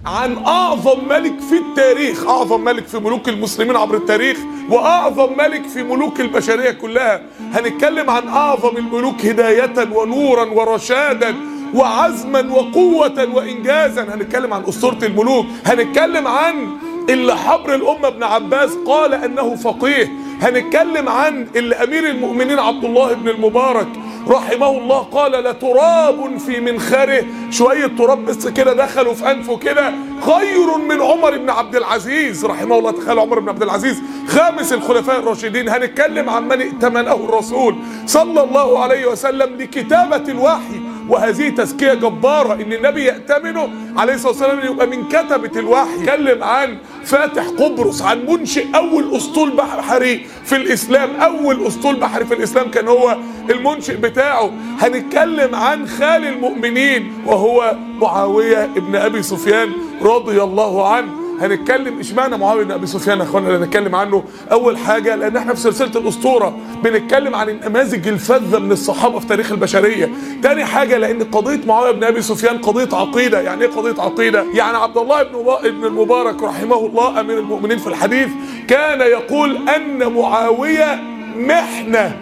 عن اعظم ملك في التاريخ اعظم ملك في ملوك المسلمين عبر التاريخ واعظم ملك في ملوك البشريه كلها هنتكلم عن اعظم الملوك هدايه ونورا ورشادا وعزما وقوة وإنجازا هنتكلم عن أسطورة الملوك هنتكلم عن اللي حبر الأمة ابن عباس قال أنه فقيه هنتكلم عن اللي أمير المؤمنين عبد الله بن المبارك رحمه الله قال لتراب في منخره شوية تراب بس كده دخلوا في أنفه كده خير من عمر بن عبد العزيز رحمه الله تخيل عمر بن عبد العزيز خامس الخلفاء الراشدين هنتكلم عن من ائتمنه الرسول صلى الله عليه وسلم لكتابة الوحي وهذه تزكية جبارة ان النبي يأتمنه عليه الصلاة والسلام ان يبقى من كتبة الوحي اتكلم عن فاتح قبرص عن منشئ اول اسطول بحري في الاسلام اول اسطول بحري في الاسلام كان هو المنشئ بتاعه هنتكلم عن خال المؤمنين وهو معاوية ابن ابي سفيان رضي الله عنه هنتكلم اشمعنى معاويه بن ابي سفيان يا اخوانا اللي هنتكلم عنه اول حاجه لان احنا في سلسله الاسطوره بنتكلم عن النماذج الفذه من الصحابه في تاريخ البشريه تاني حاجه لان قضيه معاويه بن ابي سفيان قضيه عقيده يعني ايه قضيه عقيده يعني عبد الله بن ابن المبارك رحمه الله امير المؤمنين في الحديث كان يقول ان معاويه محنه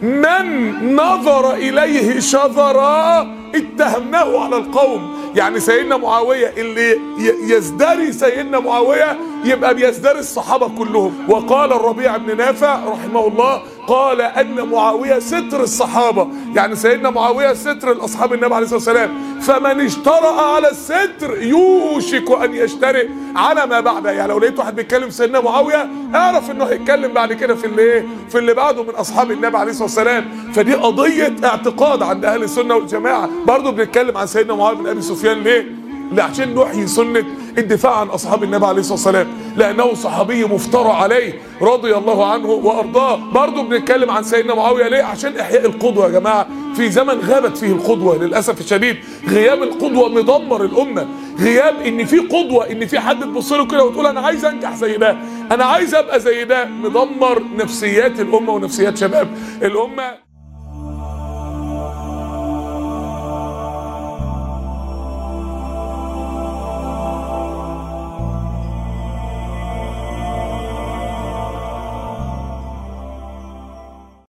من نظر اليه شذرا اتهمناه على القوم يعني سيدنا معاوية اللي يزدري سيدنا معاوية يبقى بيزدري الصحابة كلهم وقال الربيع بن نافع رحمه الله قال أن معاوية ستر الصحابة يعني سيدنا معاوية ستر الأصحاب النبي عليه الصلاة والسلام فمن اشترأ على الستر يوشك أن يشترئ على ما بعده يعني لو لقيت واحد بيتكلم سيدنا معاوية اعرف انه هيتكلم بعد كده في اللي ايه في اللي بعده من اصحاب النبي عليه الصلاه والسلام فدي قضيه اعتقاد عند اهل السنه والجماعه برضه بنتكلم عن سيدنا معاويه بن ابي سفيان ليه لا عشان نحيي سنة الدفاع عن أصحاب النبي عليه الصلاة والسلام لأنه صحابي مفترى عليه رضي الله عنه وأرضاه برضه بنتكلم عن سيدنا معاوية ليه عشان إحياء القدوة يا جماعة في زمن غابت فيه القدوة للأسف الشديد غياب القدوة مدمر الأمة غياب إن في قدوة إن في حد تبص له كده وتقول أنا عايز أنجح زي ده أنا عايز أبقى زي ده مدمر نفسيات الأمة ونفسيات شباب الأمة